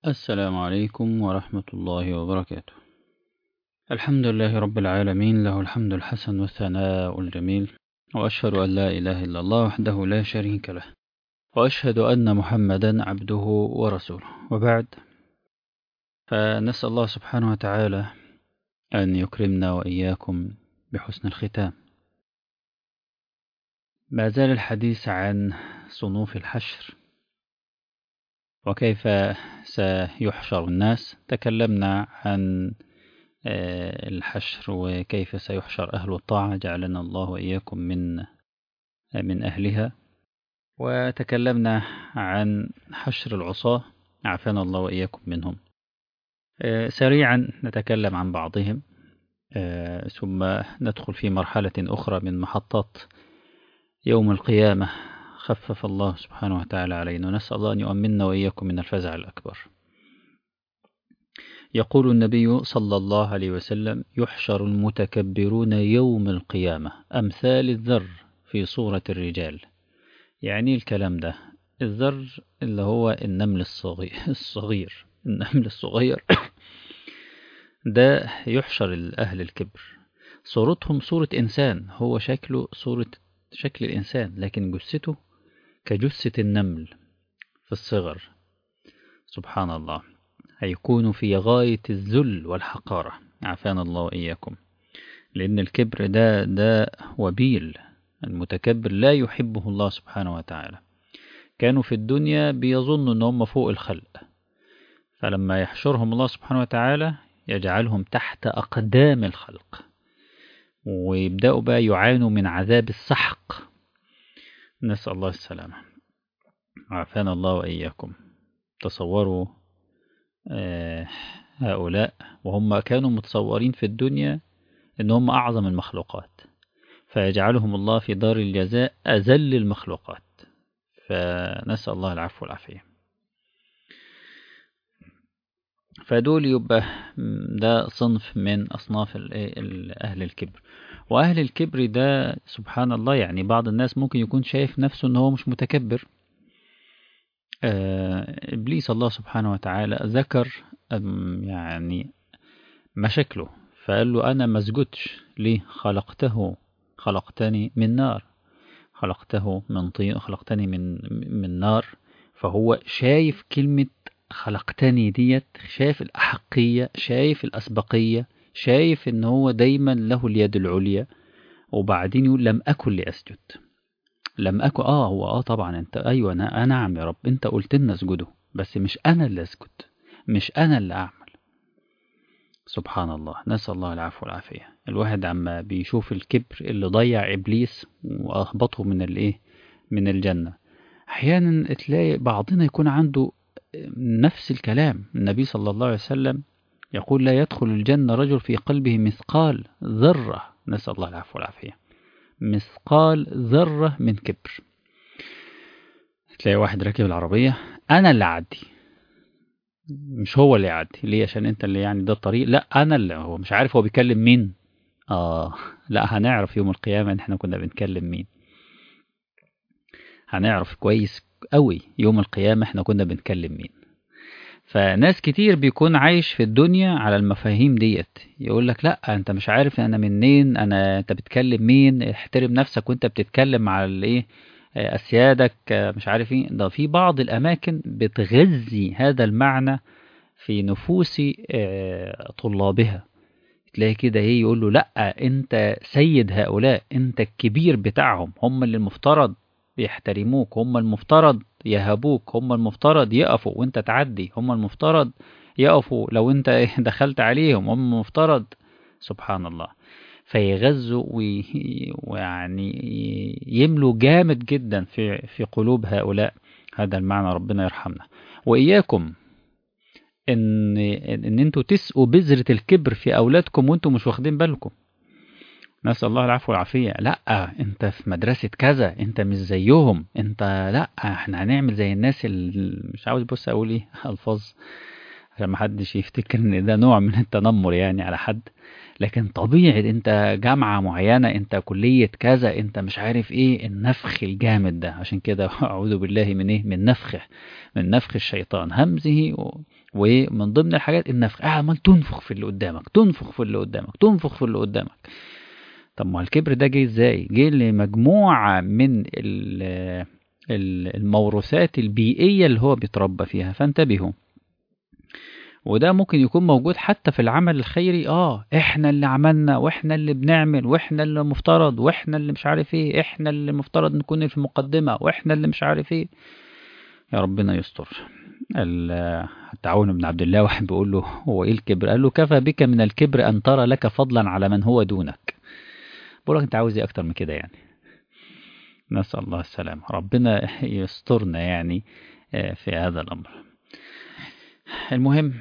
السلام عليكم ورحمة الله وبركاته الحمد لله رب العالمين له الحمد الحسن والثناء الجميل وأشهد أن لا إله إلا الله وحده لا شريك له وأشهد أن محمدا عبده ورسوله وبعد فنسأل الله سبحانه وتعالى أن يكرمنا وإياكم بحسن الختام ما زال الحديث عن صنوف الحشر وكيف سيحشر الناس تكلمنا عن الحشر وكيف سيحشر أهل الطاعة جعلنا الله وإياكم من من أهلها وتكلمنا عن حشر العصاة عافانا الله وإياكم منهم سريعا نتكلم عن بعضهم ثم ندخل في مرحلة أخرى من محطات يوم القيامة خفف الله سبحانه وتعالى علينا نسأل الله أن يؤمننا وإياكم من الفزع الأكبر يقول النبي صلى الله عليه وسلم يحشر المتكبرون يوم القيامة أمثال الذر في صورة الرجال يعني الكلام ده الذر اللي هو النمل الصغير, الصغير. النمل الصغير ده يحشر أهل الكبر صورتهم صورة إنسان هو شكله صورة شكل الإنسان لكن جثته كجثة النمل في الصغر سبحان الله هيكون في غاية الذل والحقارة عافانا الله وإياكم لأن الكبر ده ده وبيل المتكبر لا يحبه الله سبحانه وتعالى كانوا في الدنيا بيظنوا أن هم فوق الخلق فلما يحشرهم الله سبحانه وتعالى يجعلهم تحت أقدام الخلق ويبدأوا بقى يعانوا من عذاب السحق نسأل الله السلامة عافانا الله وإياكم تصوروا آه هؤلاء وهم كانوا متصورين في الدنيا ان هم أعظم المخلوقات فيجعلهم الله في دار الجزاء أذل المخلوقات فنسأل الله العفو والعافية فدول يبقى ده صنف من أصناف أهل الكبر وأهل الكبر ده سبحان الله يعني بعض الناس ممكن يكون شايف نفسه أنه هو مش متكبر آه إبليس الله سبحانه وتعالى ذكر يعني مشاكله فقال له أنا ما اسجدش ليه خلقته خلقتني من نار خلقته من طين خلقتني من من نار فهو شايف كلمة خلقتني ديت شايف الأحقية شايف الأسبقية شايف ان هو دايما له اليد العليا وبعدين يقول لم أكن لأسجد لم أكن آه هو آه طبعا أنت أيوة أنا نعم يا رب أنت قلت لنا اسجده بس مش أنا اللي أسجد مش أنا اللي أعمل سبحان الله نسأل الله العفو والعافية الواحد عما بيشوف الكبر اللي ضيع إبليس وأهبطه من الإيه من الجنة أحيانا تلاقي بعضنا يكون عنده نفس الكلام النبي صلى الله عليه وسلم يقول لا يدخل الجنة رجل في قلبه مثقال ذرة نسأل الله العفو والعافية مثقال ذرة من كبر تلاقي واحد راكب العربية أنا اللي أعدي مش هو اللي يعدي ليه عشان أنت اللي يعني ده الطريق لا أنا اللي هو مش عارف هو بيكلم مين آه لا هنعرف يوم القيامة إن إحنا كنا بنكلم مين هنعرف كويس قوي يوم القيامة إحنا كنا بنكلم مين فناس كتير بيكون عايش في الدنيا على المفاهيم ديت يقول لك لا انت مش عارف انا منين انا انت بتكلم مين احترم نفسك وانت بتتكلم على الايه اسيادك مش عارف ايه ده في بعض الاماكن بتغذي هذا المعنى في نفوس طلابها تلاقي كده ايه يقول له لا انت سيد هؤلاء انت الكبير بتاعهم هم اللي المفترض يحترموك هم المفترض يهبوك هم المفترض يقفوا وانت تعدي هم المفترض يقفوا لو انت دخلت عليهم هم المفترض سبحان الله فيغزوا ويعني يملوا جامد جدا في في قلوب هؤلاء هذا المعنى ربنا يرحمنا واياكم ان ان انتوا تسقوا بذره الكبر في اولادكم وانتم مش واخدين بالكم نسأل الله العفو والعافية لا انت في مدرسة كذا انت مش زيهم انت لا احنا هنعمل زي الناس اللي مش عاوز بص اقول ايه الفاظ عشان ما حدش يفتكر ان ده نوع من التنمر يعني على حد لكن طبيعي انت جامعة معينة انت كلية كذا انت مش عارف ايه النفخ الجامد ده عشان كده اعوذ بالله من ايه من نفخه من نفخ الشيطان همزه ومن ضمن الحاجات النفخ عمال تنفخ في اللي قدامك تنفخ في اللي قدامك تنفخ في اللي قدامك طب ما الكبر ده جه ازاي جه لمجموعة من الموروثات البيئية اللي هو بيتربى فيها فانتبهوا وده ممكن يكون موجود حتى في العمل الخيري اه احنا اللي عملنا واحنا اللي بنعمل واحنا اللي مفترض واحنا اللي مش عارف ايه احنا اللي مفترض نكون في المقدمة واحنا اللي مش عارف ايه يا ربنا يستر التعاون بن عبد الله واحد بيقول له هو ايه الكبر قال له كفى بك من الكبر ان ترى لك فضلا على من هو دونك بقول لك انت عاوز ايه اكتر من كده يعني نسأل الله السلامة ربنا يسترنا يعني في هذا الأمر المهم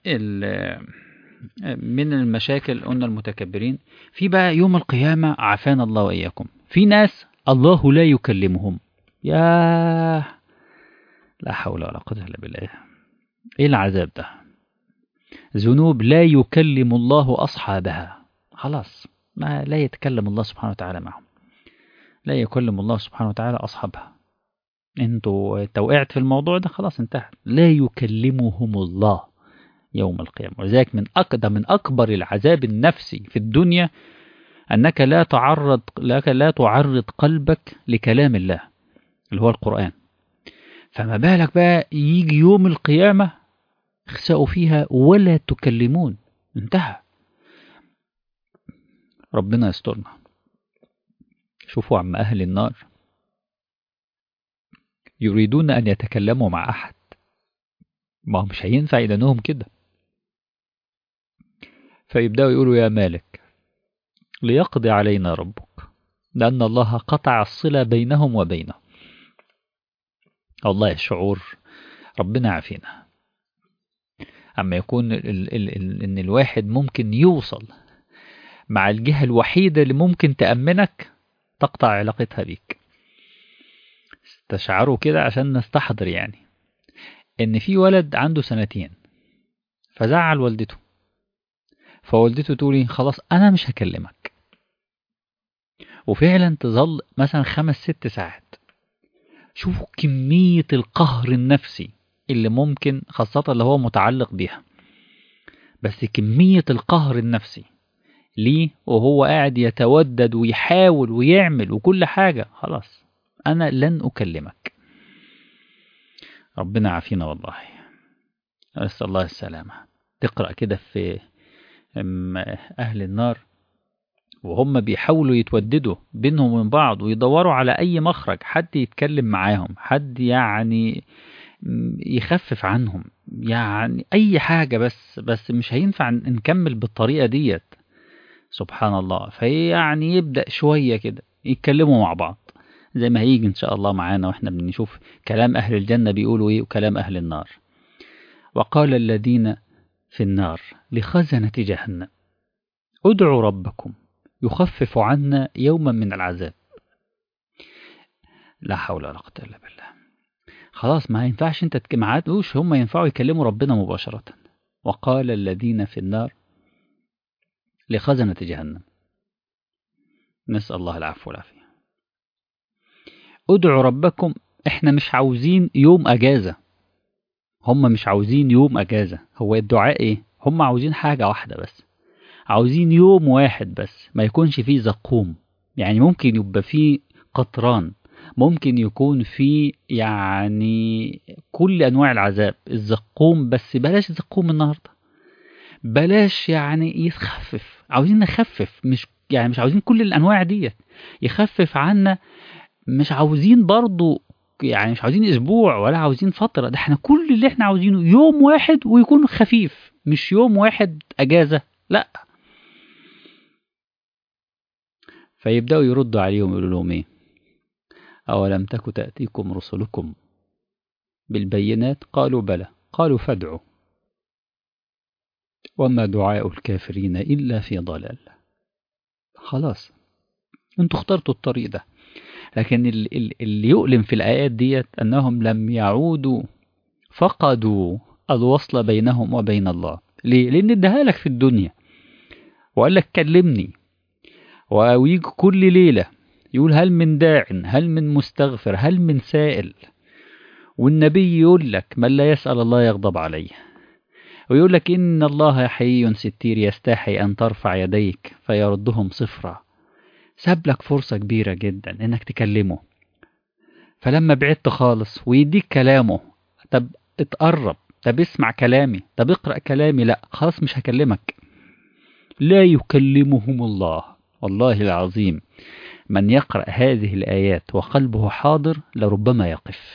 من المشاكل قلنا المتكبرين في بقى يوم القيامة عافانا الله وإياكم في ناس الله لا يكلمهم يا لا حول ولا قوة إلا بالله إيه العذاب ده ذنوب لا يكلم الله أصحابها خلاص ما لا يتكلم الله سبحانه وتعالى معهم لا يكلم الله سبحانه وتعالى أصحابها انتوا توقعت في الموضوع ده خلاص انتهى لا يكلمهم الله يوم القيامة ولذلك من أقدم من أكبر العذاب النفسي في الدنيا أنك لا تعرض لك لا تعرض قلبك لكلام الله اللي هو القرآن فما بالك بقى يجي يوم القيامة اخسأوا فيها ولا تكلمون انتهى ربنا يسترنا شوفوا عم أهل النار يريدون أن يتكلموا مع أحد ما مش هينفع إذنهم كده فيبدأوا يقولوا يا مالك ليقضي علينا ربك لأن الله قطع الصلة بينهم وبينه والله الشعور ربنا عافينا أما يكون ال ال ال إن الواحد ممكن يوصل مع الجهة الوحيدة اللي ممكن تأمنك تقطع علاقتها بيك استشعروا كده عشان نستحضر يعني ان في ولد عنده سنتين فزعل والدته فوالدته تقولي خلاص انا مش هكلمك وفعلا تظل مثلا خمس ست ساعات شوفوا كمية القهر النفسي اللي ممكن خاصة اللي هو متعلق بيها بس كمية القهر النفسي ليه وهو قاعد يتودد ويحاول ويعمل وكل حاجة خلاص أنا لن أكلمك ربنا عافينا والله نسأل الله السلامة تقرأ كده في أهل النار وهم بيحاولوا يتوددوا بينهم وبين بعض ويدوروا على أي مخرج حد يتكلم معاهم حد يعني يخفف عنهم يعني أي حاجة بس بس مش هينفع نكمل بالطريقة ديت سبحان الله فيعني يبدأ شوية كده يتكلموا مع بعض زي ما هيجي إن شاء الله معانا وإحنا بنشوف كلام أهل الجنة بيقولوا إيه وكلام أهل النار وقال الذين في النار لخزنة جهنم ادعوا ربكم يخفف عنا يوما من العذاب لا حول ولا قوة إلا بالله خلاص ما ينفعش انت ما عادوش هم ينفعوا يكلموا ربنا مباشرة وقال الذين في النار لخزنة جهنم نسأل الله العفو والعافية ادعوا ربكم احنا مش عاوزين يوم اجازة هم مش عاوزين يوم اجازة هو الدعاء ايه هم عاوزين حاجة واحدة بس عاوزين يوم واحد بس ما يكونش فيه زقوم يعني ممكن يبقى فيه قطران ممكن يكون فيه يعني كل انواع العذاب الزقوم بس بلاش الزقوم النهارده بلاش يعني يخفف عاوزين نخفف مش يعني مش عاوزين كل الانواع ديت يخفف عنا مش عاوزين برضو يعني مش عاوزين اسبوع ولا عاوزين فتره ده احنا كل اللي احنا عاوزينه يوم واحد ويكون خفيف مش يوم واحد اجازه لا فيبداوا يردوا عليهم يقولوا لهم ايه اولم تك تاتيكم رسلكم بالبينات قالوا بلى قالوا فادعوا وما دعاء الكافرين إلا في ضلال خلاص انتوا اخترتوا الطريق ده لكن اللي يؤلم في الآيات ديت أنهم لم يعودوا فقدوا الوصل بينهم وبين الله ليه؟ لأن اداها لك في الدنيا وقال لك كلمني ويجي كل ليلة يقول هل من داع هل من مستغفر هل من سائل والنبي يقول لك من لا يسأل الله يغضب عليه ويقول لك إن الله حي ستير يستحي أن ترفع يديك فيردهم صفرا ساب لك فرصة كبيرة جدا إنك تكلمه فلما بعدت خالص ويديك كلامه طب اتقرب طب اسمع كلامي طب اقرأ كلامي لا خلاص مش هكلمك لا يكلمهم الله والله العظيم من يقرأ هذه الآيات وقلبه حاضر لربما يقف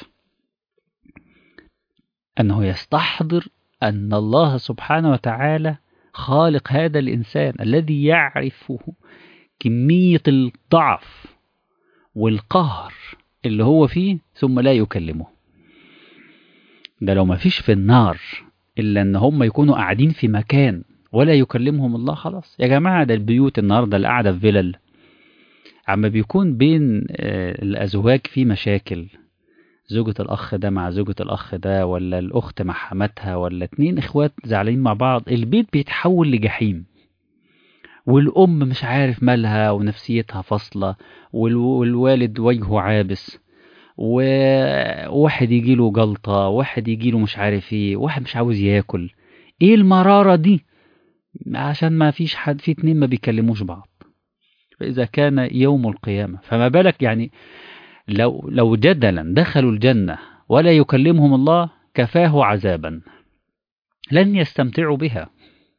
أنه يستحضر أن الله سبحانه وتعالى خالق هذا الإنسان الذي يعرفه كمية الضعف والقهر اللي هو فيه ثم لا يكلمه ده لو ما فيش في النار إلا أن هم يكونوا قاعدين في مكان ولا يكلمهم الله خلاص يا جماعة ده البيوت النهاردة اللي قاعدة في فيلل عما بيكون بين الأزواج في مشاكل زوجة الأخ ده مع زوجة الأخ ده ولا الأخت مع حماتها ولا اتنين إخوات زعلانين مع بعض البيت بيتحول لجحيم والأم مش عارف مالها ونفسيتها فاصلة والوالد وجهه عابس وواحد يجيله جلطة واحد يجيله مش عارف ايه واحد مش عاوز ياكل ايه المرارة دي عشان ما فيش حد في اتنين ما بيكلموش بعض فإذا كان يوم القيامة فما بالك يعني لو لو جدلا دخلوا الجنة ولا يكلمهم الله كفاه عذابا لن يستمتعوا بها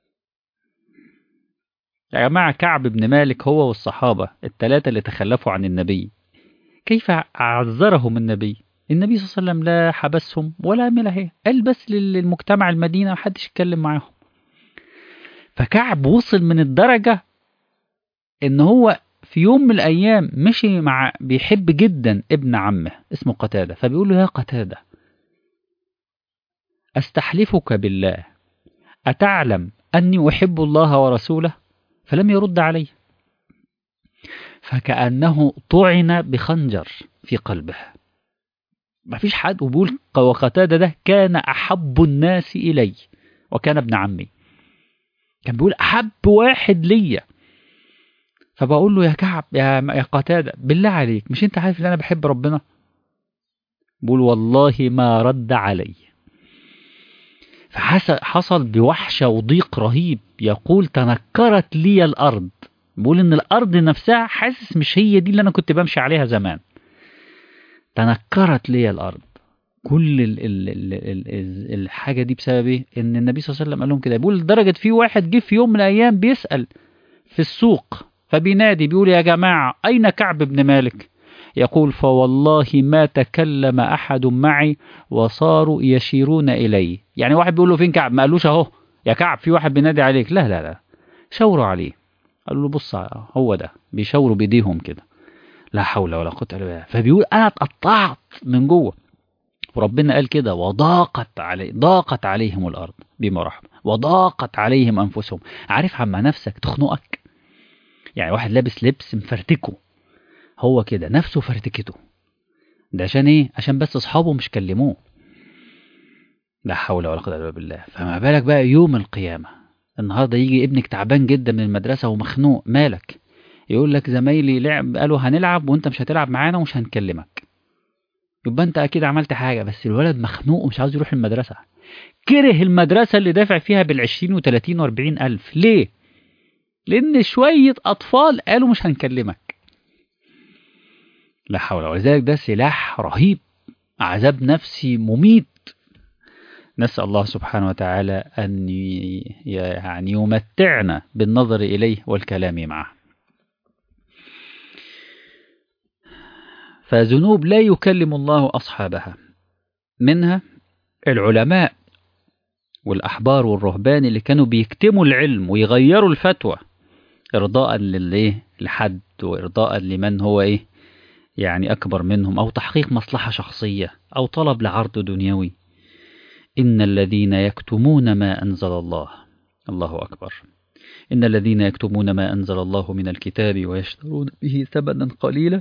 يا جماعة كعب بن مالك هو والصحابة الثلاثة اللي تخلفوا عن النبي كيف عذرهم النبي النبي صلى الله عليه وسلم لا حبسهم ولا عمل هي قال بس للمجتمع المدينة محدش يتكلم معاهم فكعب وصل من الدرجة ان هو في يوم من الايام مشي مع بيحب جدا ابن عمه اسمه قتادة فبيقول له يا قتادة استحلفك بالله اتعلم اني احب الله ورسوله فلم يرد عليه فكأنه طعن بخنجر في قلبه ما فيش حد وبيقول وقتادة ده كان أحب الناس إلي وكان ابن عمي كان بيقول أحب واحد ليا فبقول له يا كعب يا يا قتادة بالله عليك مش أنت عارف إن أنا بحب ربنا بقول والله ما رد علي فحصل بوحشة وضيق رهيب يقول تنكرت لي الأرض بقول إن الأرض نفسها حاسس مش هي دي اللي أنا كنت بمشي عليها زمان تنكرت لي الأرض كل ال ال ال ال الحاجة دي بسبب إيه؟ إن النبي صلى الله عليه وسلم قال لهم كده بيقول لدرجة في واحد جه في يوم من الأيام بيسأل في السوق فبينادي بيقول يا جماعة أين كعب بن مالك يقول فوالله ما تكلم أحد معي وصاروا يشيرون إلي يعني واحد بيقول له فين كعب ما قالوش أهو يا كعب في واحد بينادي عليك لا لا لا شاوروا عليه قالوا له بص هو ده بيشاوروا بإيديهم كده لا حول ولا قوة إلا بالله فبيقول أنا اتقطعت من جوه وربنا قال كده وضاقت علي ضاقت عليهم الأرض بما رحم وضاقت عليهم أنفسهم عارف عما نفسك تخنقك يعني واحد لابس لبس مفرتكه هو كده نفسه فرتكته ده عشان ايه عشان بس اصحابه مش كلموه لا حول ولا قوه الا بالله فما بالك بقى يوم القيامه النهارده يجي ابنك تعبان جدا من المدرسه ومخنوق مالك يقول لك زمايلي لعب قالوا هنلعب وانت مش هتلعب معانا ومش هنكلمك يبقى انت اكيد عملت حاجه بس الولد مخنوق ومش عاوز يروح المدرسه كره المدرسه اللي دافع فيها بالعشرين وتلاتين واربعين الف ليه لان شويه اطفال قالوا مش هنكلمك لا حول ولا ذلك ده سلاح رهيب عذاب نفسي مميت نسأل الله سبحانه وتعالى أن يعني يمتعنا بالنظر إليه والكلام معه فذنوب لا يكلم الله أصحابها منها العلماء والأحبار والرهبان اللي كانوا بيكتموا العلم ويغيروا الفتوى إرضاء للإيه لحد وإرضاء لمن هو إيه يعني أكبر منهم أو تحقيق مصلحة شخصية أو طلب لعرض دنيوي إن الذين يكتمون ما أنزل الله الله أكبر إن الذين يكتمون ما أنزل الله من الكتاب ويشترون به ثمنا قليلا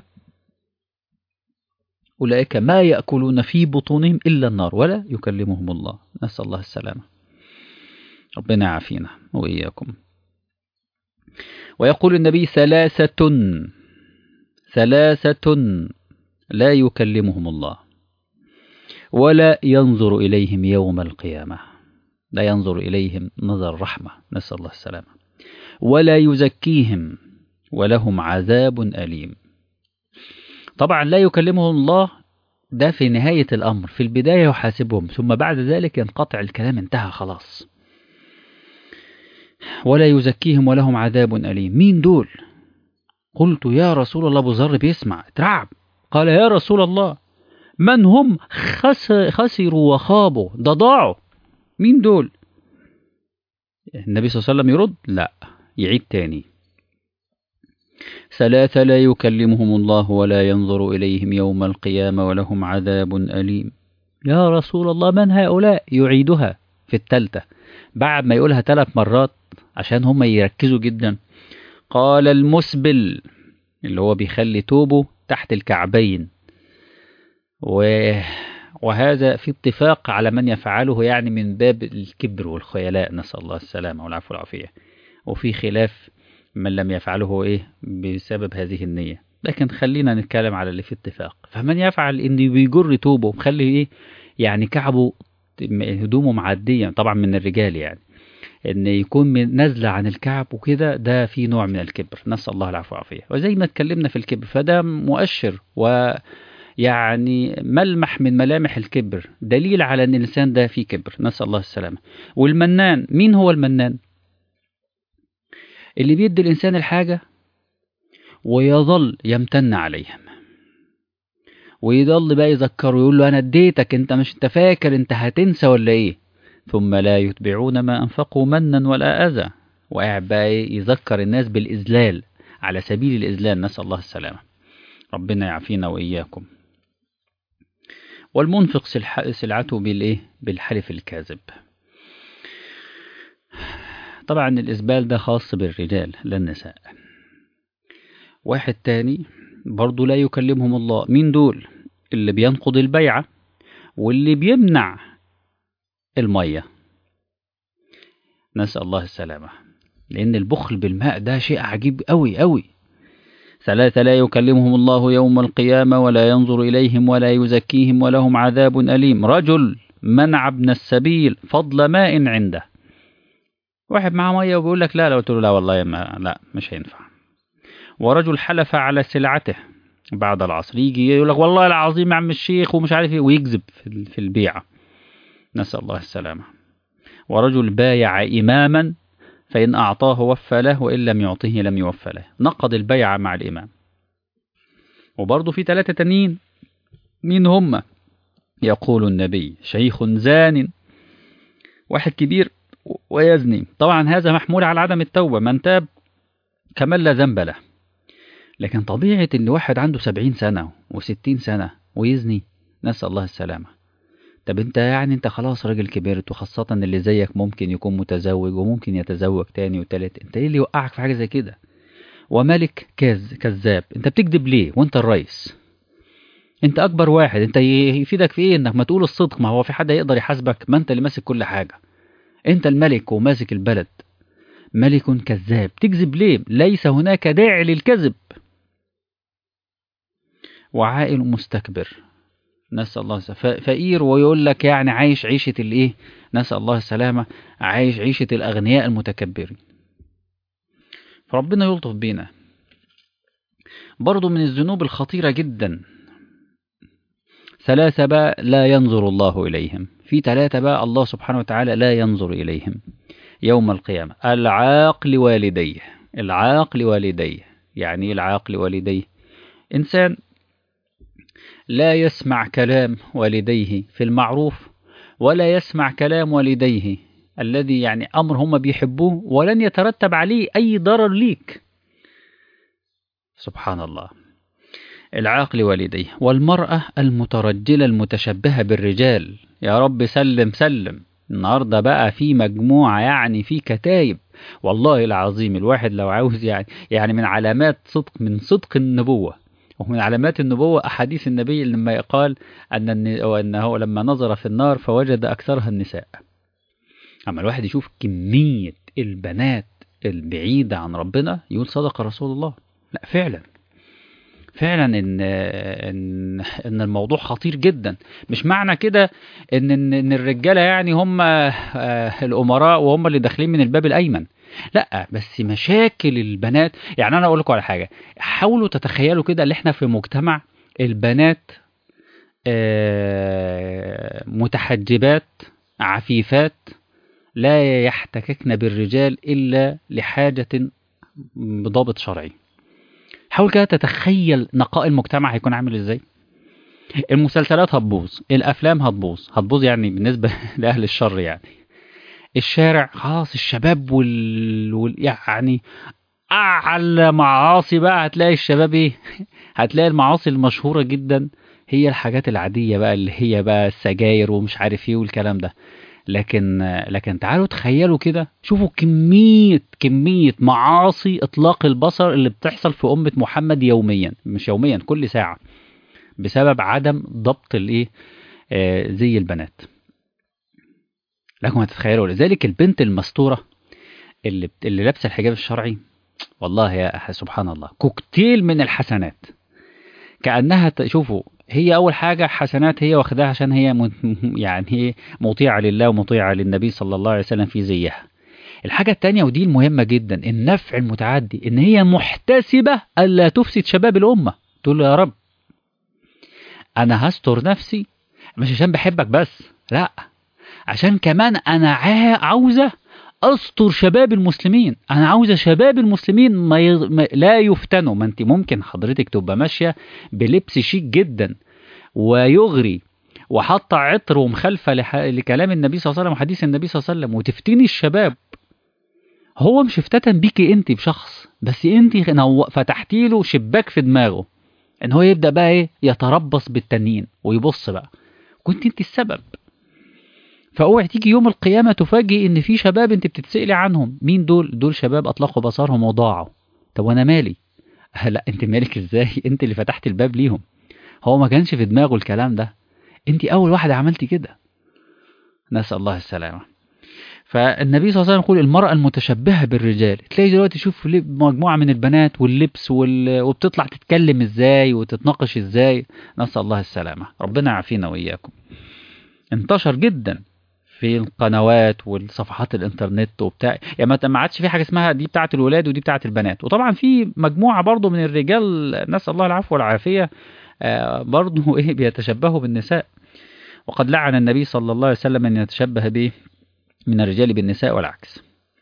أولئك ما يأكلون في بطونهم إلا النار ولا يكلمهم الله نسأل الله السلامة ربنا يعافينا وإياكم ويقول النبي ثلاثة ثلاثة لا يكلمهم الله ولا ينظر إليهم يوم القيامة لا ينظر إليهم نظر رحمة نسأل الله السلامة ولا يزكيهم ولهم عذاب أليم طبعا لا يكلمهم الله ده في نهاية الأمر في البداية يحاسبهم ثم بعد ذلك ينقطع الكلام انتهى خلاص ولا يزكيهم ولهم عذاب أليم مين دول قلت يا رسول الله أبو ذر بيسمع اترعب قال يا رسول الله من هم خس خسروا وخابوا ده ضاعوا مين دول النبي صلى الله عليه وسلم يرد لا يعيد تاني ثلاثة لا يكلمهم الله ولا ينظر إليهم يوم القيامة ولهم عذاب أليم يا رسول الله من هؤلاء يعيدها في التالتة بعد ما يقولها ثلاث مرات عشان هم يركزوا جدا قال المسبل اللي هو بيخلي توبه تحت الكعبين و... وهذا في اتفاق على من يفعله يعني من باب الكبر والخيلاء نسأل الله السلامة والعفو والعافية وفي خلاف من لم يفعله ايه بسبب هذه النية لكن خلينا نتكلم على اللي في اتفاق فمن يفعل ان بيجر توبه مخلي ايه يعني كعبه هدومه معدية طبعا من الرجال يعني ان يكون من نازله عن الكعب وكده ده في نوع من الكبر نسال الله العفو والعافيه وزي ما اتكلمنا في الكبر فده مؤشر ويعني ملمح من ملامح الكبر دليل على ان الانسان ده فيه كبر نسال الله السلامه والمنان مين هو المنان اللي بيدي الانسان الحاجه ويظل يمتن عليهم ويضل بقى يذكره يقول له انا اديتك انت مش انت فاكر انت هتنسى ولا ايه ثم لا يتبعون ما أنفقوا منا ولا أذى وقاعد بقى يذكر الناس بالإذلال على سبيل الإذلال نسأل الله السلامة ربنا يعافينا وإياكم والمنفق سلعته بالإيه؟ بالحلف الكاذب طبعا الإسبال ده خاص بالرجال لا النساء واحد تاني برضو لا يكلمهم الله مين دول اللي بينقض البيعة واللي بيمنع المية نسأل الله السلامة لأن البخل بالماء ده شيء عجيب أوي أوي ثلاثة لا يكلمهم الله يوم القيامة ولا ينظر إليهم ولا يزكيهم ولهم عذاب أليم رجل منع ابن السبيل فضل ماء عنده واحد معاه مية وبيقول لك لا لو قلت له لا والله ما لا مش هينفع ورجل حلف على سلعته بعد العصر يجي يقول لك والله العظيم يا عم الشيخ ومش عارف ايه ويكذب في البيعه نسأل الله السلامة ورجل بايع إماما فإن أعطاه وفى له وإن لم يعطه لم يوفى له نقض البيعة مع الإمام وبرضه في ثلاثة تانيين مين هم يقول النبي شيخ زان واحد كبير ويزني طبعا هذا محمول على عدم التوبة من تاب كمن لا ذنب له لكن طبيعة ان واحد عنده سبعين سنة وستين سنة ويزني نسأل الله السلامة طب انت يعني انت خلاص راجل كبرت وخاصة اللي زيك ممكن يكون متزوج وممكن يتزوج تاني وتالت انت ايه اللي يوقعك في حاجة زي كده وملك كاز كذاب انت بتكذب ليه وانت الرئيس انت اكبر واحد انت يفيدك في ايه انك ما تقول الصدق ما هو في حد يقدر يحاسبك ما انت اللي ماسك كل حاجة انت الملك وماسك البلد ملك كذاب تكذب ليه ليس هناك داعي للكذب وعائل مستكبر نسأل الله السلامة فقير ويقول لك يعني عايش عيشة الايه نسأل الله السلامة عايش عيشة الأغنياء المتكبرين فربنا يلطف بينا برضو من الذنوب الخطيرة جدا ثلاثة بقى لا ينظر الله إليهم في ثلاثة بقى الله سبحانه وتعالى لا ينظر إليهم يوم القيامة العاق لوالديه العاق لوالديه يعني العاق لوالديه إنسان لا يسمع كلام والديه في المعروف ولا يسمع كلام والديه الذي يعني أمر هم بيحبوه ولن يترتب عليه أي ضرر ليك سبحان الله العاقل والديه والمرأة المترجلة المتشبهة بالرجال يا رب سلم سلم النهاردة بقى في مجموعة يعني في كتايب والله العظيم الواحد لو عاوز يعني يعني من علامات صدق من صدق النبوة ومن علامات النبوة أحاديث النبي لما قال أن أنه لما نظر في النار فوجد أكثرها النساء أما الواحد يشوف كمية البنات البعيدة عن ربنا يقول صدق رسول الله لا فعلا فعلا ان ان ان الموضوع خطير جدا مش معنى كده ان ان إن الرجاله يعني هم آه، الامراء وهم اللي داخلين من الباب الايمن لا بس مشاكل البنات يعني انا اقول لكم على حاجه حاولوا تتخيلوا كده اللي احنا في مجتمع البنات آه، متحجبات عفيفات لا يحتككن بالرجال الا لحاجه بضابط شرعي حاول كده تتخيل نقاء المجتمع هيكون عامل ازاي المسلسلات هتبوظ الافلام هتبوظ هتبوظ يعني بالنسبه لاهل الشر يعني الشارع خلاص الشباب وال, وال... يعني اعلى معاصي بقى هتلاقي الشباب ايه هتلاقي المعاصي المشهوره جدا هي الحاجات العاديه بقى اللي هي بقى السجاير ومش عارف ايه والكلام ده لكن لكن تعالوا تخيلوا كده شوفوا كمية كمية معاصي إطلاق البصر اللي بتحصل في أمة محمد يوميا مش يوميا كل ساعة بسبب عدم ضبط الإيه آه زي البنات لكم هتتخيلوا لذلك البنت المستورة اللي بت- اللي لابسة الحجاب الشرعي والله يا أخي سبحان الله كوكتيل من الحسنات كأنها ت- شوفوا هي أول حاجة حسنات هي واخداها عشان هي من- يعني هي مطيعة لله ومطيعة للنبي صلى الله عليه وسلم في زيها الحاجة التانية ودي المهمة جدا النفع المتعدي إن هي محتسبة ألا تفسد شباب الأمة تقول له يا رب أنا هستر نفسي مش عشان بحبك بس لا عشان كمان أنا عا- عاوزة أستر شباب المسلمين أنا عاوزة شباب المسلمين ما, ي... ما لا يفتنوا ما أنت ممكن حضرتك تبقى ماشية بلبس شيك جدا ويغري وحاطة عطر ومخالفة لح... لكلام النبي صلى الله عليه وسلم وحديث النبي صلى الله عليه وسلم وتفتني الشباب هو مش افتتن بيكي انت بشخص بس انت نو... فتحتي له شباك في دماغه ان هو يبدا بقى ايه يتربص بالتانيين ويبص بقى كنت انت السبب فاوعي تيجي يوم القيامه تفاجئ ان في شباب انت بتتسالي عنهم مين دول دول شباب اطلقوا بصرهم وضاعوا طب وانا مالي لا انت مالك ازاي انت اللي فتحت الباب ليهم هو ما كانش في دماغه الكلام ده انت اول واحده عملتي كده نسال الله السلامه فالنبي صلى الله عليه وسلم يقول المرأة المتشبهة بالرجال تلاقي دلوقتي شوف لب- مجموعة من البنات واللبس وال... وبتطلع تتكلم ازاي وتتناقش ازاي نسأل الله السلامة ربنا يعافينا وإياكم انتشر جدا في القنوات والصفحات الانترنت وبتاع يعني ما ما عادش في حاجه اسمها دي بتاعه الولاد ودي بتاعه البنات وطبعا في مجموعه برضو من الرجال نسال الله العفو والعافيه آه، برضو ايه بيتشبهوا بالنساء وقد لعن النبي صلى الله عليه وسلم ان يتشبه به من الرجال بالنساء والعكس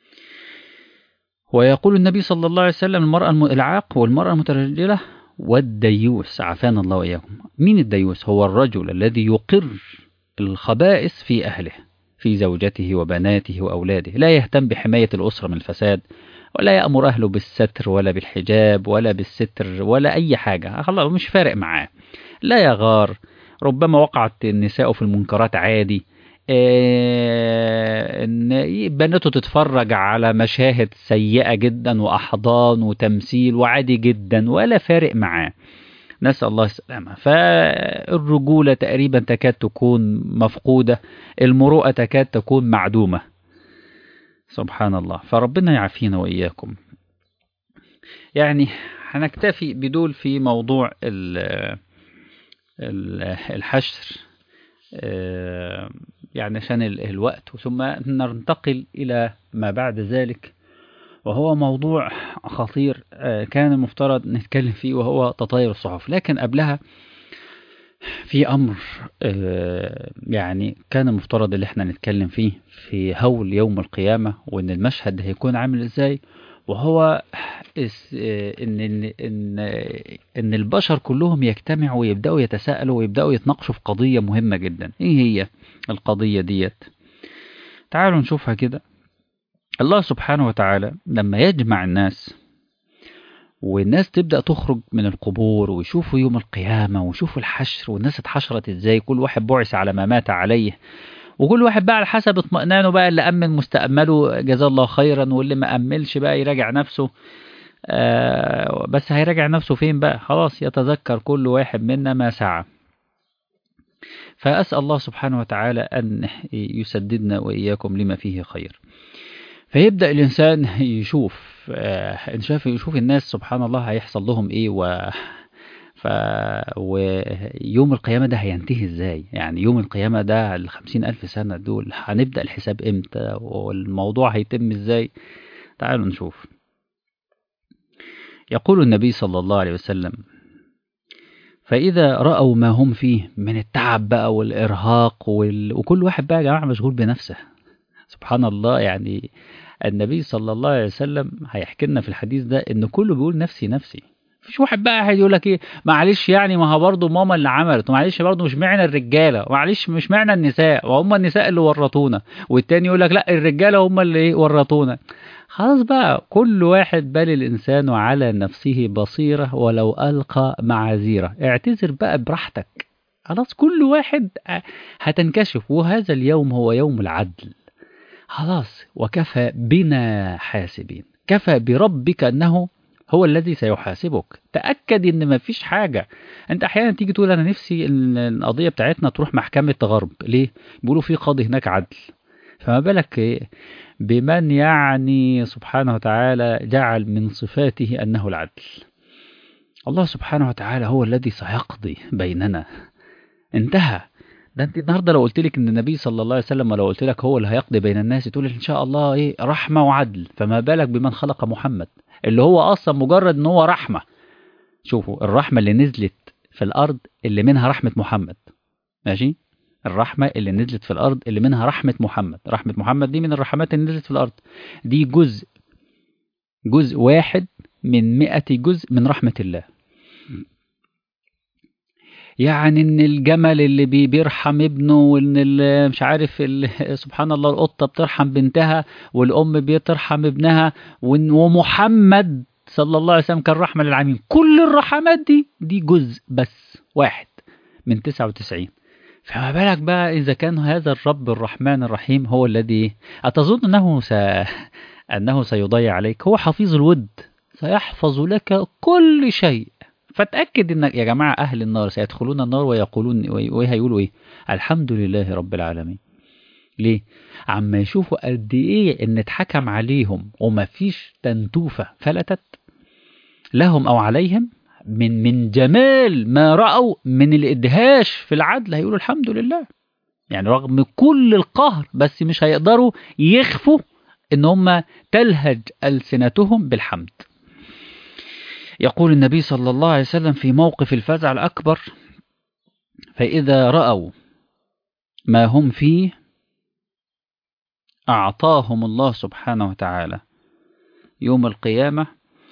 ويقول النبي صلى الله عليه وسلم المرأة الم- العاق والمرأة المترجلة والديوس عافانا الله وإياكم مين الديوس هو الرجل الذي يقر الخبائث في أهله في زوجته وبناته وأولاده لا يهتم بحماية الأسرة من الفساد ولا يأمر أهله بالستر ولا بالحجاب ولا بالستر ولا أي حاجة خلاص مش فارق معاه لا يغار ربما وقعت النساء في المنكرات عادي آه، ان بناته تتفرج على مشاهد سيئة جدا وأحضان وتمثيل وعادي جدا ولا فارق معاه نسأل الله السلامة فالرجولة تقريبا تكاد تكون مفقودة المروءة تكاد تكون معدومة سبحان الله فربنا يعافينا وإياكم يعني هنكتفي بدول في موضوع ال- ال- الحشر آه، يعني عشان ال- الوقت ثم ننتقل إلى ما بعد ذلك وهو موضوع خطير آه، كان المفترض نتكلم فيه وهو تطاير الصحف لكن قبلها في أمر آه، يعني كان المفترض اللي احنا نتكلم فيه في هول يوم القيامة وإن المشهد هيكون عامل إزاي وهو اس- آه، إن إن إن إن البشر كلهم يجتمعوا ويبدأوا يتساءلوا ويبدأوا يتناقشوا في قضية مهمة جدا إيه هي القضية ديت تعالوا نشوفها كده الله سبحانه وتعالى لما يجمع الناس والناس تبدأ تخرج من القبور ويشوفوا يوم القيامة ويشوفوا الحشر والناس اتحشرت ازاي كل واحد بعث على ما مات عليه وكل واحد بقى على حسب اطمئنانه بقى اللي أمن مستقبله جزاه الله خيرا واللي ما أملش بقى يراجع نفسه آه بس هيراجع نفسه فين بقى خلاص يتذكر كل واحد منا ما سعى فأسأل الله سبحانه وتعالى أن يسددنا وإياكم لما فيه خير فيبدأ الإنسان يشوف آه، إن شاف يشوف الناس سبحان الله هيحصل لهم إيه و ف ويوم القيامة ده هينتهي ازاي يعني يوم القيامة ده الخمسين ألف سنة دول هنبدأ الحساب امتى والموضوع هيتم ازاي تعالوا نشوف يقول النبي صلى الله عليه وسلم فإذا رأوا ما هم فيه من التعب بقى والإرهاق وال... وكل واحد بقى يا جماعة مشغول بنفسه سبحان الله يعني النبي صلى الله عليه وسلم هيحكي لنا في الحديث ده إن كله بيقول نفسي نفسي مفيش واحد بقى هيقول لك ايه معلش يعني ما هو برضه ماما اللي عملت ومعلش برضه مش معنى الرجاله ومعلش مش معنى النساء وهم النساء اللي ورطونا والتاني يقول لك لا الرجاله هم اللي ايه ورطونا خلاص بقى كل واحد بل الإنسان على نفسه بصيرة ولو ألقى معاذيره اعتذر بقى براحتك خلاص كل واحد هتنكشف وهذا اليوم هو يوم العدل خلاص وكفى بنا حاسبين كفى بربك أنه هو الذي سيحاسبك تأكد ان مفيش حاجة انت احيانا تيجي تقول انا نفسي القضية بتاعتنا تروح محكمة غرب ليه بيقولوا في قاضي هناك عدل فما بالك إيه بمن يعني سبحانه وتعالى جعل من صفاته أنه العدل الله سبحانه وتعالى هو الذي سيقضي بيننا انتهى ده انت النهارده لو قلت لك ان النبي صلى الله عليه وسلم لو قلت لك هو اللي هيقضي بين الناس تقول ان شاء الله ايه رحمه وعدل فما بالك بمن خلق محمد اللي هو اصلا مجرد ان هو رحمه شوفوا الرحمه اللي نزلت في الارض اللي منها رحمه محمد ماشي الرحمة اللي نزلت في الأرض اللي منها رحمة محمد رحمة محمد دي من الرحمات اللي نزلت في الأرض دي جزء جزء واحد من مئة جزء من رحمة الله يعني ان الجمل اللي بي بيرحم ابنه وان مش عارف سبحان الله القطه بترحم بنتها والام بترحم ابنها ومحمد صلى الله عليه وسلم كان رحمه للعالمين كل الرحمات دي دي جزء بس واحد من 99 فما بالك بقى إذا كان هذا الرب الرحمن الرحيم هو الذي أتظن أنه س... أنه سيضيع عليك هو حفيظ الود سيحفظ لك كل شيء فتأكد أن يا جماعة أهل النار سيدخلون النار ويقولون وهيقولوا إيه الحمد لله رب العالمين ليه؟ عما يشوفوا قد إيه إن اتحكم عليهم ومفيش تنتوفة فلتت لهم أو عليهم من من جمال ما رأوا من الإدهاش في العدل هيقولوا الحمد لله يعني رغم كل القهر بس مش هيقدروا يخفوا ان هم تلهج ألسنتهم بالحمد يقول النبي صلى الله عليه وسلم في موقف الفزع الأكبر فإذا رأوا ما هم فيه أعطاهم الله سبحانه وتعالى يوم القيامة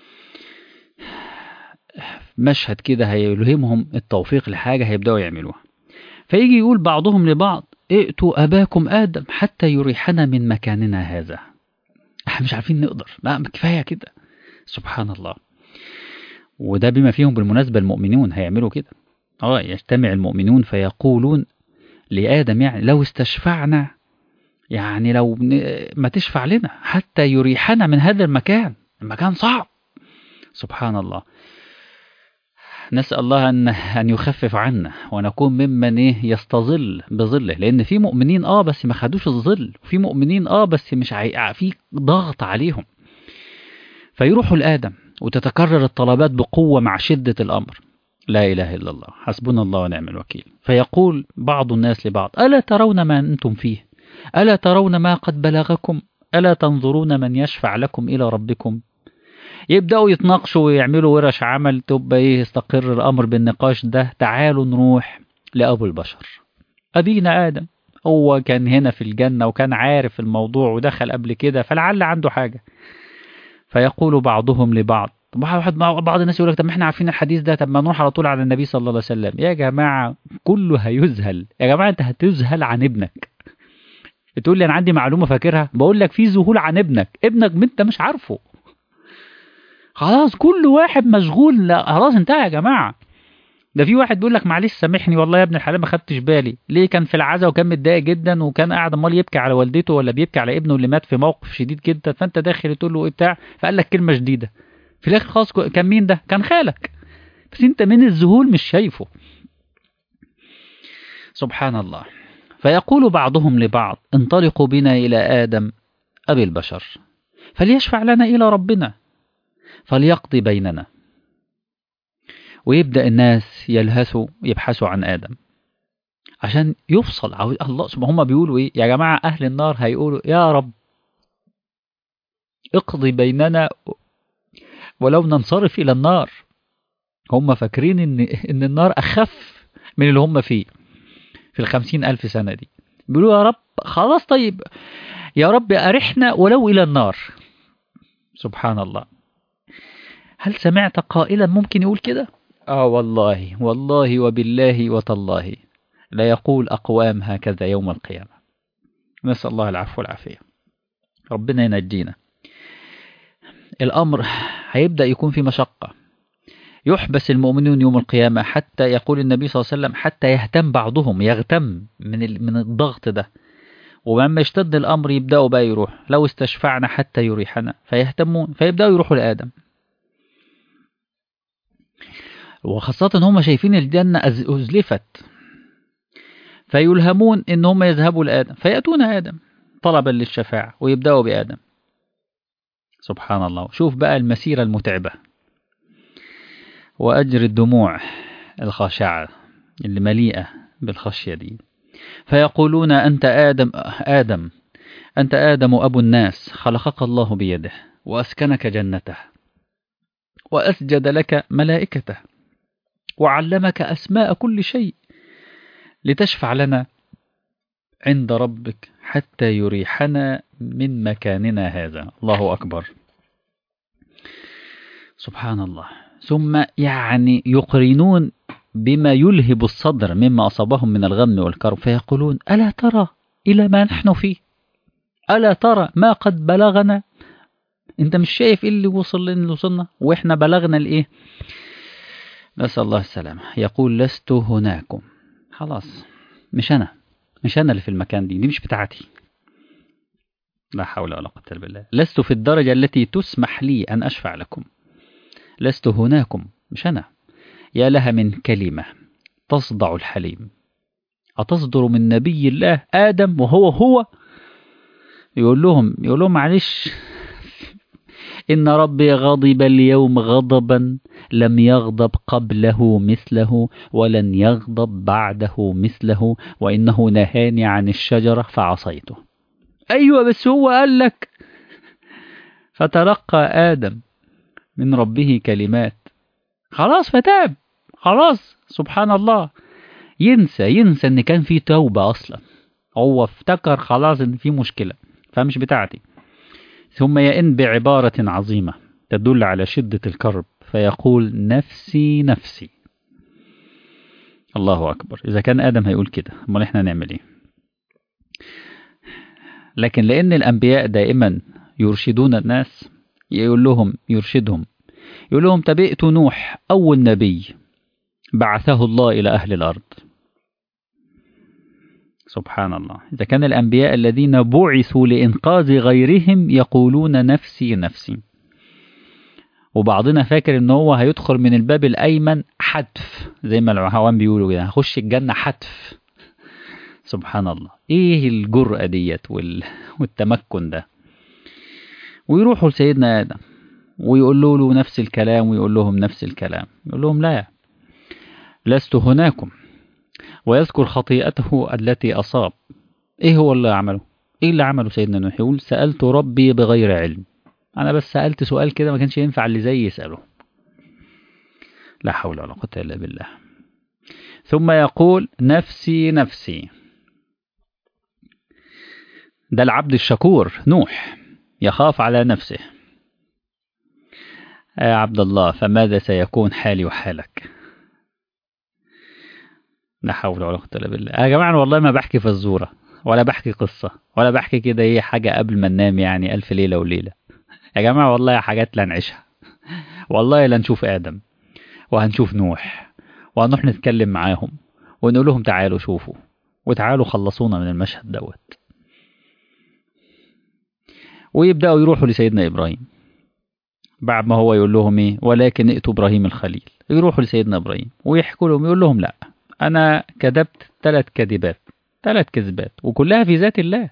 مشهد كده هيلهمهم التوفيق لحاجة هيبدأوا يعملوها فيجي يقول بعضهم لبعض ائتوا أباكم آدم حتى يريحنا من مكاننا هذا احنا مش عارفين نقدر لا كفاية كده سبحان الله وده بما فيهم بالمناسبة المؤمنون هيعملوا كده اه يجتمع المؤمنون فيقولون لآدم يعني لو استشفعنا يعني لو ما تشفع لنا حتى يريحنا من هذا المكان المكان صعب سبحان الله نسأل الله أن أن يخفف عنا ونكون ممن إيه يستظل بظله لأن في مؤمنين آه بس ما خدوش الظل وفي مؤمنين آه بس مش عي... في ضغط عليهم فيروحوا لآدم وتتكرر الطلبات بقوة مع شدة الأمر لا إله إلا الله حسبنا الله ونعم الوكيل فيقول بعض الناس لبعض ألا ترون ما أنتم فيه ألا ترون ما قد بلغكم ألا تنظرون من يشفع لكم إلى ربكم يبدأوا يتناقشوا ويعملوا ورش عمل تبقى ايه يستقر الأمر بالنقاش ده تعالوا نروح لأبو البشر أبينا آدم هو كان هنا في الجنة وكان عارف الموضوع ودخل قبل كده فلعل عنده حاجة فيقول بعضهم لبعض واحد بعض الناس يقول لك طب ما احنا عارفين الحديث ده طب ما نروح على طول على النبي صلى الله عليه وسلم يا جماعة كله هيذهل يا جماعة انت هتذهل عن ابنك تقول لي انا عندي معلومة فاكرها بقول لك في ذهول عن ابنك ابنك انت مش عارفه خلاص كل واحد مشغول لا خلاص انتهى يا جماعه ده في واحد بيقول لك معلش سامحني والله يا ابن الحلال ما خدتش بالي ليه كان في العزا وكان متضايق جدا وكان قاعد امال يبكي على والدته ولا بيبكي على ابنه اللي مات في موقف شديد جدا فانت داخل تقول له ايه بتاع فقال لك كلمه شديده في الاخر خلاص كان مين ده كان خالك بس انت من الذهول مش شايفه سبحان الله فيقول بعضهم لبعض انطلقوا بنا الى ادم ابي البشر فليشفع لنا الى ربنا فليقضي بيننا ويبدأ الناس يلهثوا يبحثوا عن آدم عشان يفصل عاوز الله سبحانه هم بيقولوا ايه يا جماعة أهل النار هيقولوا يا رب اقضي بيننا ولو ننصرف إلى النار هم فاكرين إن, إن النار أخف من اللي هم فيه في الخمسين ألف سنة دي بيقولوا يا رب خلاص طيب يا رب أرحنا ولو إلى النار سبحان الله هل سمعت قائلا ممكن يقول كده آه والله والله وبالله وتالله لا يقول أقوام هكذا يوم القيامة نسأل الله العفو والعافية ربنا ينجينا الأمر هيبدأ يكون في مشقة يحبس المؤمنون يوم القيامة حتى يقول النبي صلى الله عليه وسلم حتى يهتم بعضهم يغتم من من الضغط ده ولما يشتد الأمر يبدأوا بقى يروح لو استشفعنا حتى يريحنا فيهتمون فيبدأوا يروحوا لآدم وخاصة هم شايفين الجنة أزلفت فيلهمون إن هم يذهبوا لآدم فيأتون آدم طلبا للشفاعة ويبدأوا بآدم سبحان الله شوف بقى المسيرة المتعبة وأجر الدموع الخاشعة اللي مليئة بالخشية دي فيقولون أنت آدم آدم أنت آدم أبو الناس خلقك الله بيده وأسكنك جنته وأسجد لك ملائكته وعلمك أسماء كل شيء لتشفع لنا عند ربك حتى يريحنا من مكاننا هذا الله أكبر سبحان الله ثم يعني يقرنون بما يلهب الصدر مما أصابهم من الغم والكرب فيقولون ألا ترى إلى ما نحن فيه ألا ترى ما قد بلغنا أنت مش شايف إيه اللي وصل لنا وصلنا وإحنا بلغنا الإيه نسأل الله السلامة يقول لست هناكم خلاص مش أنا مش أنا اللي في المكان دي دي مش بتاعتي لا حول ولا قوة إلا بالله لست في الدرجة التي تسمح لي أن أشفع لكم لست هناكم مش أنا يا لها من كلمة تصدع الحليم أتصدر من نبي الله آدم وهو هو يقول لهم يقول لهم معلش إن ربي غضب اليوم غضبا لم يغضب قبله مثله ولن يغضب بعده مثله وإنه نهاني عن الشجرة فعصيته أيوة بس هو قال لك فتلقى آدم من ربه كلمات خلاص فتاب خلاص سبحان الله ينسى ينسى ان كان في توبة اصلا هو افتكر خلاص ان في مشكلة فمش بتاعتي ثم يئن بعبارة عظيمة تدل على شدة الكرب فيقول نفسي نفسي الله أكبر إذا كان آدم هيقول كده امال إحنا نعمل إيه لكن لأن الأنبياء دائما يرشدون الناس يقول لهم يرشدهم يقول لهم تبئت نوح أول نبي بعثه الله إلى أهل الأرض سبحان الله إذا كان الأنبياء الذين بعثوا لإنقاذ غيرهم يقولون نفسي نفسي وبعضنا فاكر ان هو هيدخل من الباب الايمن حتف زي ما العوام بيقولوا كده هخش الجنه حتف سبحان الله ايه الجرأة ديت وال... والتمكن ده ويروحوا لسيدنا ادم ويقولوا له نفس الكلام ويقول لهم نفس الكلام يقول لهم لا لست هناكم ويذكر خطيئته التي أصاب إيه هو اللي عمله إيه اللي عمله سيدنا نوح يقول سألت ربي بغير علم أنا بس سألت سؤال كده ما كانش ينفع اللي زي يسأله لا حول ولا قوة إلا بالله ثم يقول نفسي نفسي ده العبد الشكور نوح يخاف على نفسه يا عبد الله فماذا سيكون حالي وحالك لا حول ولا قوة إلا بالله يا جماعة والله ما بحكي فزورة ولا بحكي قصة ولا بحكي كده ايه حاجة قبل ما ننام يعني ألف ليلة وليلة يا جماعة والله حاجات لا نعيشها والله لا نشوف آدم وهنشوف نوح وهنروح نتكلم معاهم ونقول لهم تعالوا شوفوا وتعالوا خلصونا من المشهد دوت ويبدأوا يروحوا لسيدنا إبراهيم بعد ما هو يقول لهم ايه ولكن ائتوا إبراهيم الخليل يروحوا لسيدنا إبراهيم ويحكوا لهم يقول لهم لا أنا كذبت ثلاث كذبات ثلاث كذبات وكلها في ذات الله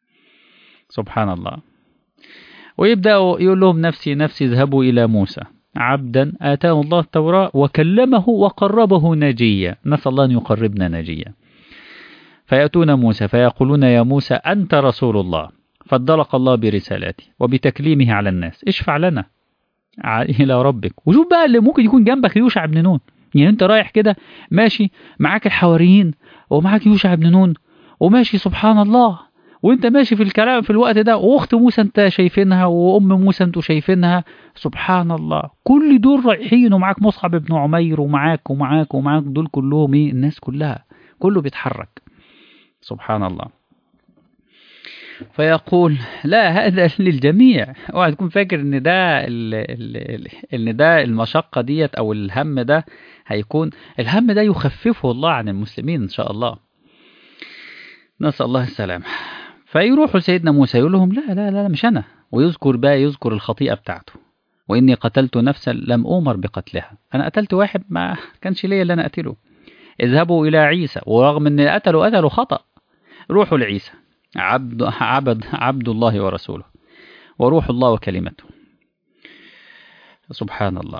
سبحان الله ويبدأ يقول لهم نفسي نفسي اذهبوا إلى موسى عبدا آتاه الله التوراة وكلمه وقربه نجيا نسأل الله أن يقربنا نجيا فيأتون موسى فيقولون يا موسى أنت رسول الله فادلق الله برسالته وبتكليمه على الناس اشفع لنا إلى ربك وشوف بقى اللي ممكن يكون جنبك يوشع بن نون يعني انت رايح كده ماشي معاك الحواريين ومعاك يوشع بن نون وماشي سبحان الله وانت ماشي في الكلام في الوقت ده واخت موسى انت شايفينها وام موسى انتوا شايفينها سبحان الله كل دول رايحين ومعاك مصعب بن عمير ومعاك ومعاك ومعاك دول كلهم ايه الناس كلها كله بيتحرك سبحان الله فيقول لا هذا للجميع اوعى تكون فاكر ان ده ال ال ان ده المشقه ديت او الهم ده هيكون الهم ده يخففه الله عن المسلمين ان شاء الله نسال الله السلامه فيروحوا لسيدنا موسى يقول لهم لا لا لا مش انا ويذكر بقى يذكر الخطيئه بتاعته واني قتلت نفسا لم اومر بقتلها انا قتلت واحد ما كانش ليا اللي انا اقتله اذهبوا الى عيسى ورغم ان قتلوا قتلوا خطا روحوا لعيسى عبد عبد عبد الله ورسوله وروح الله وكلمته سبحان الله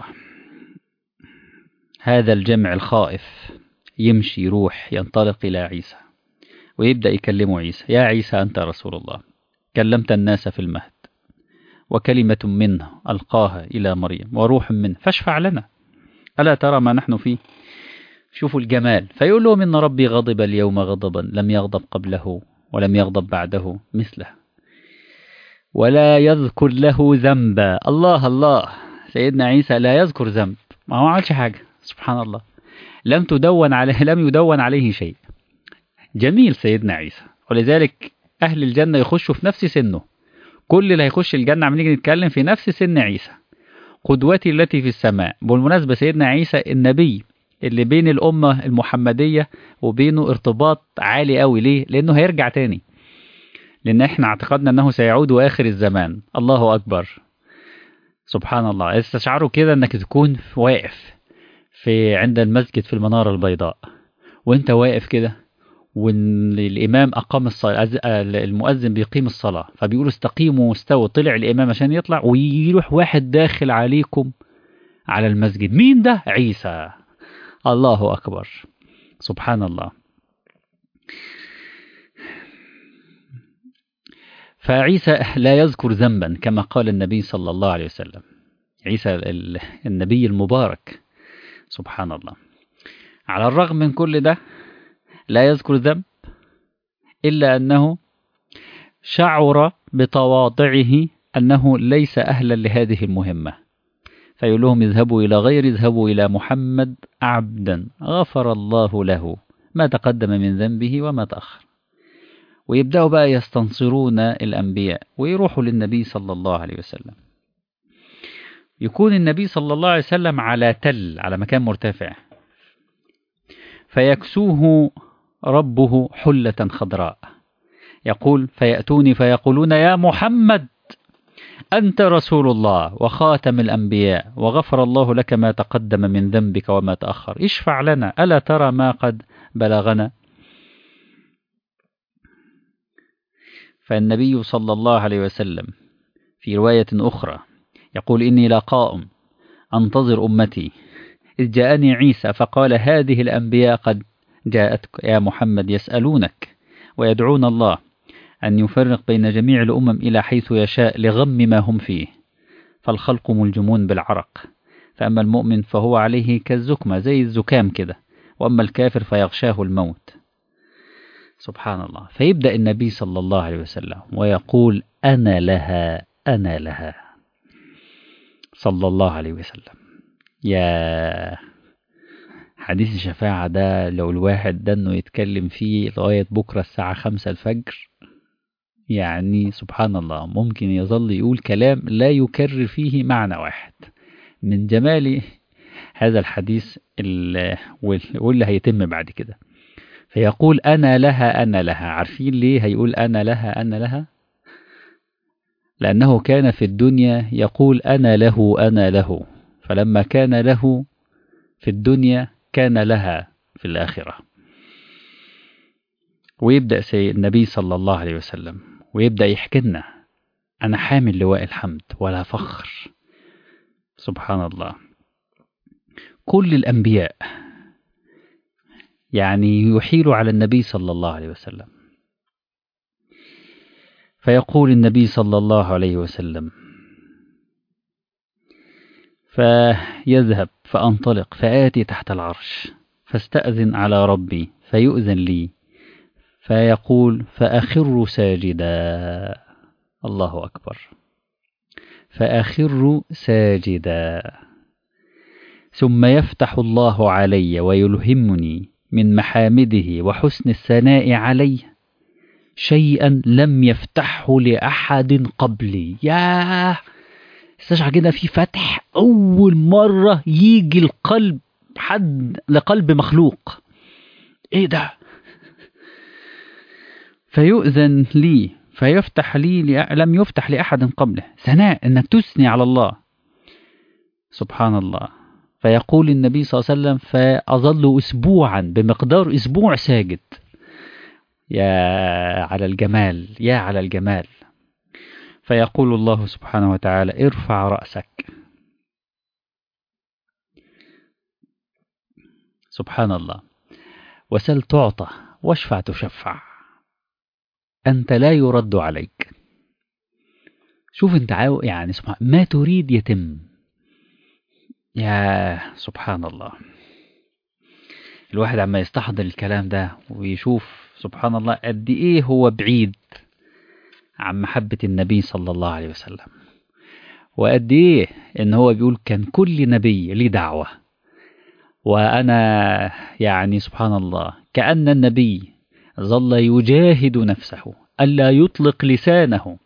هذا الجمع الخائف يمشي يروح ينطلق إلى عيسى ويبدأ يكلمه عيسى يا عيسى أنت رسول الله كلمت الناس في المهد وكلمة منه ألقاها إلى مريم وروح منه فاشفع لنا ألا ترى ما نحن فيه شوفوا الجمال فيقول لهم إن ربي غضب اليوم غضبا لم يغضب قبله ولم يغضب بعده مثله ولا يذكر له ذنبا الله الله سيدنا عيسى لا يذكر ذنب ما هو عملش حاجة سبحان الله لم تدون عليه لم يدون عليه شيء جميل سيدنا عيسى ولذلك أهل الجنة يخشوا في نفس سنه كل اللي هيخش الجنة عم نيجي نتكلم في نفس سن عيسى قدوتي التي في السماء بالمناسبة سيدنا عيسى النبي اللي بين الأمة المحمدية وبينه ارتباط عالي قوي ليه؟ لأنه هيرجع تاني لأن احنا اعتقدنا أنه سيعود آخر الزمان الله أكبر سبحان الله استشعروا كده أنك تكون واقف في عند المسجد في المنارة البيضاء وانت واقف كده والإمام أقام الصلاة المؤذن بيقيم الصلاة فبيقول استقيموا واستووا طلع الإمام عشان يطلع ويروح واحد داخل عليكم على المسجد مين ده عيسى الله أكبر سبحان الله فعيسى لا يذكر ذنبا كما قال النبي صلى الله عليه وسلم عيسى النبي المبارك سبحان الله على الرغم من كل ده لا يذكر ذنب إلا أنه شعر بتواضعه أنه ليس أهلا لهذه المهمة فيقول لهم اذهبوا إلى غير اذهبوا إلى محمد عبدا غفر الله له ما تقدم من ذنبه وما تأخر ويبدأوا بقى يستنصرون الأنبياء ويروحوا للنبي صلى الله عليه وسلم يكون النبي صلى الله عليه وسلم على تل على مكان مرتفع فيكسوه ربه حلة خضراء يقول فيأتوني فيقولون يا محمد أنت رسول الله وخاتم الأنبياء وغفر الله لك ما تقدم من ذنبك وما تأخر اشفع لنا ألا ترى ما قد بلغنا فالنبي صلى الله عليه وسلم في رواية أخرى يقول إني لا قائم أنتظر أمتي إذ جاءني عيسى فقال هذه الأنبياء قد جاءتك يا محمد يسألونك ويدعون الله أن يفرق بين جميع الأمم إلى حيث يشاء لغم ما هم فيه فالخلق ملجمون بالعرق فأما المؤمن فهو عليه كالزكمة زي الزكام كده وأما الكافر فيغشاه الموت سبحان الله فيبدأ النبي صلى الله عليه وسلم ويقول أنا لها أنا لها صلى الله عليه وسلم يا حديث الشفاعة ده لو الواحد ده انه يتكلم فيه لغاية بكرة الساعة خمسة الفجر يعني سبحان الله ممكن يظل يقول كلام لا يكرر فيه معنى واحد من جمال هذا الحديث واللي هيتم بعد كده فيقول أنا لها أنا لها عارفين ليه هيقول أنا لها أنا لها لأنه كان في الدنيا يقول أنا له أنا له فلما كان له في الدنيا كان لها في الآخرة ويبدأ النبي صلى الله عليه وسلم ويبدأ يحكي لنا أنا حامل لواء الحمد ولا فخر سبحان الله كل الأنبياء يعني يحيل على النبي صلى الله عليه وسلم فيقول النبي صلى الله عليه وسلم فيذهب فأنطلق فآتي تحت العرش فاستأذن على ربي فيؤذن لي فيقول فأخر ساجدا الله أكبر فأخر ساجدا ثم يفتح الله علي ويلهمني من محامده وحسن الثناء عليه شيئا لم يفتحه لأحد قبلي ياه استشعر كده في فتح أول مرة يجي القلب حد لقلب مخلوق إيه ده فيؤذن لي فيفتح لي لم يفتح لأحد قبله ثناء أنك تثني على الله سبحان الله فيقول النبي صلى الله عليه وسلم فأظل أسبوعا بمقدار أسبوع ساجد يا على الجمال يا على الجمال فيقول الله سبحانه وتعالى ارفع رأسك سبحان الله وسل تعطى واشفع تشفع أنت لا يرد عليك شوف انت عاو يعني سبحان ما تريد يتم يا سبحان الله الواحد عما يستحضر الكلام ده ويشوف سبحان الله قد ايه هو بعيد عن محبة النبي صلى الله عليه وسلم وقد ايه ان هو بيقول كان كل نبي ليه دعوة وانا يعني سبحان الله كأن النبي ظل يجاهد نفسه ألا يطلق لسانه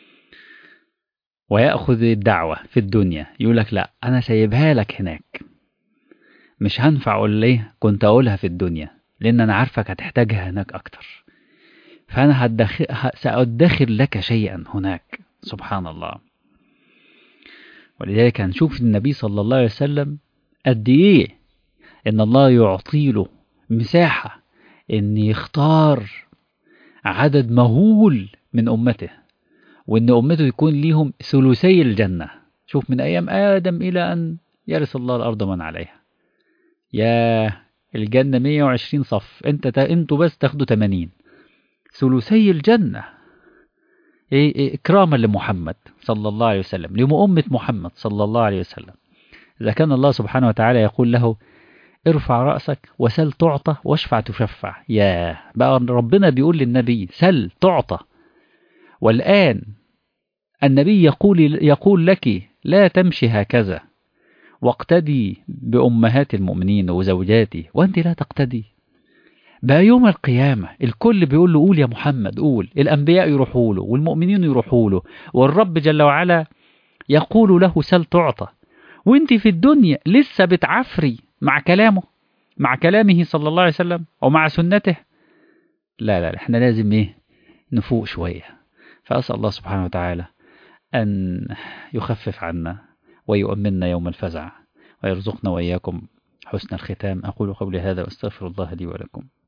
ويأخذ الدعوة في الدنيا يقول لك لا أنا سايبها لك هناك مش هنفع أقول ليه كنت أقولها في الدنيا لأن أنا عارفك هتحتاجها هناك أكتر فأنا هدخل سأدخر لك شيئا هناك سبحان الله ولذلك هنشوف النبي صلى الله عليه وسلم قد إيه إن الله يعطي له مساحة إن يختار عدد مهول من أمته وإن أمته يكون ليهم ثلثي الجنة شوف من أيام آدم إلى أن يرث الله الأرض من عليها يا الجنة 120 صف أنت تا أنتوا بس تاخدوا 80 ثلثي الجنة إيه إيه إكراما لمحمد صلى الله عليه وسلم لأمة محمد صلى الله عليه وسلم إذا كان الله سبحانه وتعالى يقول له ارفع رأسك وسل تعطى واشفع تشفع يا بقى ربنا بيقول للنبي سل تعطى والآن النبي يقول, يقول لك لا تمشي هكذا واقتدي بأمهات المؤمنين وزوجاتي وأنت لا تقتدي بقى يوم القيامة الكل بيقول له قول يا محمد قول الأنبياء يروحوا له والمؤمنين يروحوا له والرب جل وعلا يقول له سل تعطى وانت في الدنيا لسه بتعفري مع كلامه مع كلامه صلى الله عليه وسلم أو مع سنته لا لا احنا لازم ايه نفوق شوية فأسأل الله سبحانه وتعالى أن يخفف عنا ويؤمننا يوم الفزع ويرزقنا وإياكم حسن الختام أقول قولي هذا وأستغفر الله لي ولكم